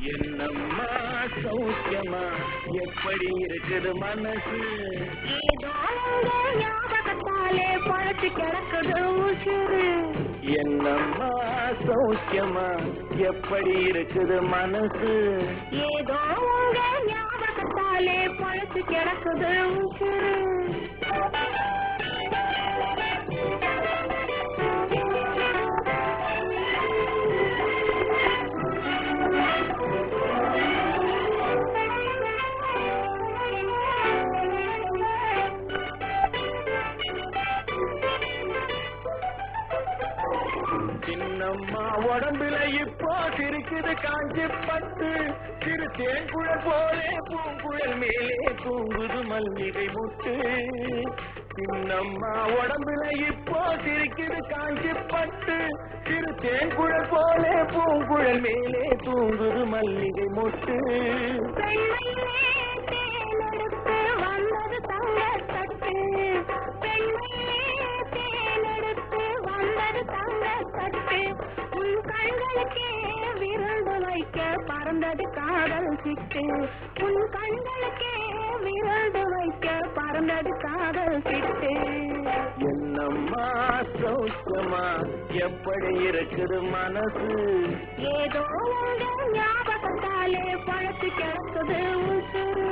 என்னம்மா சௌக்கியமா எப்படி இருக்குது மனசு ஏதோ உங்க ஞாபகத்தாலே பழச்சு கிடக்குது உசுறு என்னம்மா சௌக்கியமா எப்படி இருக்குது மனசு ஏதோ உங்க ஞாபகத்தாலே பழச்சு கிடக்குது உசுறு சின்னம்மா உடம்புல இப்போ சிரிக்குது காஞ்சி பட்டு சிறு தேன்குழல் போலே பூங்குழல் மேலே தூங்குது மல்லிகை முட்டு சின்னம்மா உடம்புல இப்போ சிரிக்குது காஞ்சி பட்டு சிறு தேன்குழல் போலே பூங்குழல் மேலே தூங்குது மல்லிகை முட்டு பெண்மையிலே தேனெடுத்து வந்தது தங்கத்தட்டு பெண்மையிலே தேனெடுத்து வந்தது தங்கத்தட்டு உன் கண்களுக்கே விருந்து வைக்க பறந்தது காதல் சிட்டு உன் கண்களுக்கே விருந்து வைக்க பறந்தது காதல் சிட்டு என்னம்மா சௌக்கியமா எப்படி இருக்குது மனசு ஏதோ உங்க ஞாபகத்தாலே பழத்து கிடக்குது உசுறு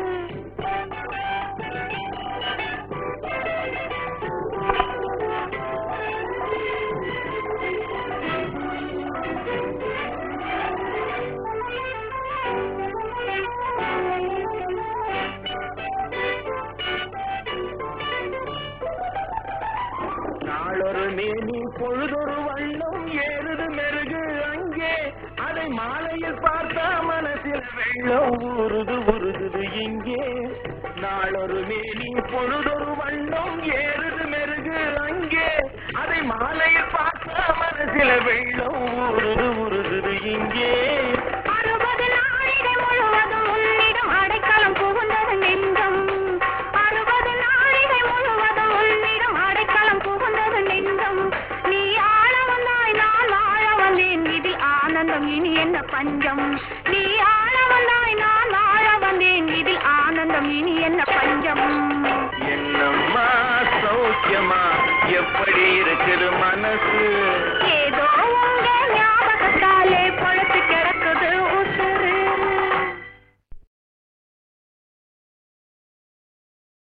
நாளொரு மேனி பொழுதொரு வண்ணம் ஏறுது மெருகு அங்கே அதை மாலையில் பார்த்தா மனசில் வெள்ளம் ஊறுது உருகுது இங்கே நாளொரு மேனி பொழுதொரு வண்ணம் ஏறுது மெருகு அங்கே அதை மாலையில் பார்த்தா மனசில் வெள்ளம் ஊறுது உருகுது இங்கே அறுபது நாழிகை முழுவதும் உன்னிடம் அடைக்கலம் புகுந்தது நெஞ்சம் அறுபது நாழிகை முழுவதும் உன்னிடம் அடைக்கலம் புகுந்தது நெஞ்சம் நீ ஆள வந்தாய் நான் வாழ வந்தேன் இதில் ஆனந்தம் இனி என்ன பஞ்சம் நீ ஆள வந்தாய் நான் வாழ வந்தேன் இதில் ஆனந்தம் இனி என்ன பஞ்சம் என்னம்மா சௌக்கியமா எப்படி இருக்குது மனசு